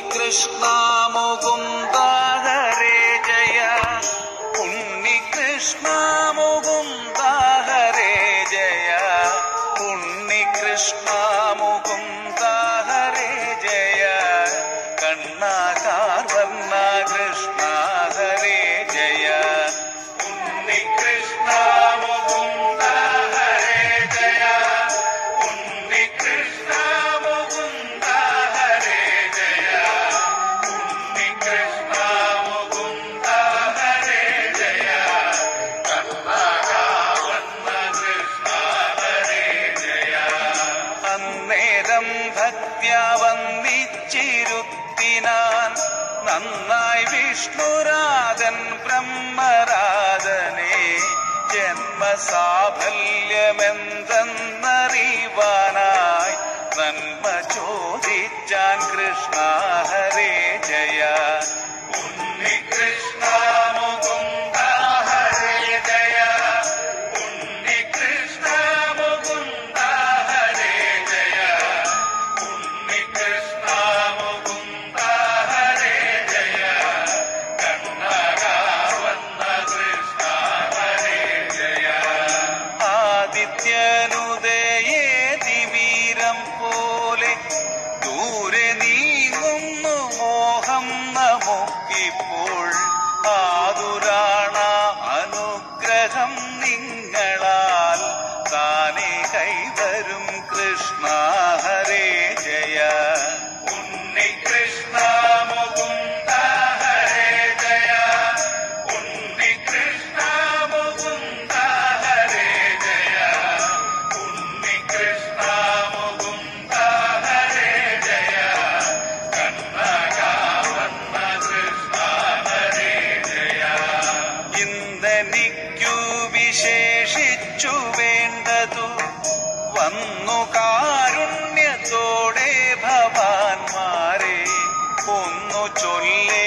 ഉണ്ണികൃഷ്ണ മുകുന്ദ ഹരേ ജയ ഉണ്ണികൃഷ്ണ മുകുന്ദ ഹരേ ജയ ഉണ്ണികൃഷ്ണ മുകുന്ദ ഹരേ ജയ കണ്ണാകാർ വർണ്ണ കൃഷ്ണ ഹരേ ജയ ഉണ്ണികൃഷ്ണ മുകുന്ദ ഹരേ ജയ ഉണ്ണികൃഷ്ണ മുകുന്ദ ഹരേ ജയ ഉണ്ണികൃഷ്ണ മുകുന്ദ ഹരേ ജയ കണ്ണാകാവണ്ണ കൃഷ്ണ ഹരേ ജയ അന്നേരം ഭക്ത്യ വന്നിച്ചിരുത്തിനാൻ നന്നായി വിഷ്ണുരാധൻ ബ്രഹ്മരാധനെ ജന്മസാഫല്യമെന്തെന്നറിവാനായി നന്മ ചോദിച്ചാൻ കൃഷ്ണ ഹരേ ജയ ഉണ്ണികൃഷ്ണ മുകുന്ദ ഹരേ ജയ ഉണ്ണികൃഷ്ണ മുകുന്ദ ഹരേ ജയ ഉണ്ണികൃഷ്ണ മുകുന്ദ ഹരേ ജയ കണ്ണകാവന്ന കൃഷ്ണ ഹരേ ജയ ആദിത്യനുദയേ ദിവീരം പോലെ ദൂരെ നീങ്ങുന്നു മോഹം നമുക്കിപ്പോൾ ആതുരാണ അനുഗ്രഹം നിങ്ങളാൽ താനെ കൈവരും കൃഷ്ണ ഹരേ ജയ ഉണ്ണികൃഷ്ണ മുകുന്ദ ഹരേ ജയ ഉണ്ണികൃഷ്ണ മുകുന്ദ ഹരേ ജയ ഉണ്ണികൃഷ്ണ മുകുന്ദ ഹരേ ജയ കണ്ണകാവണ്ണ കൃഷ്ണ ഹരേ ജയ ഇന്നെനിക്കു വിശേഷിച്ചു വേണ്ടതു വന്നു കാരുണ്യത്തോടെ ഭവാന്മാരെ ഒന്നു ചൊല്ലേ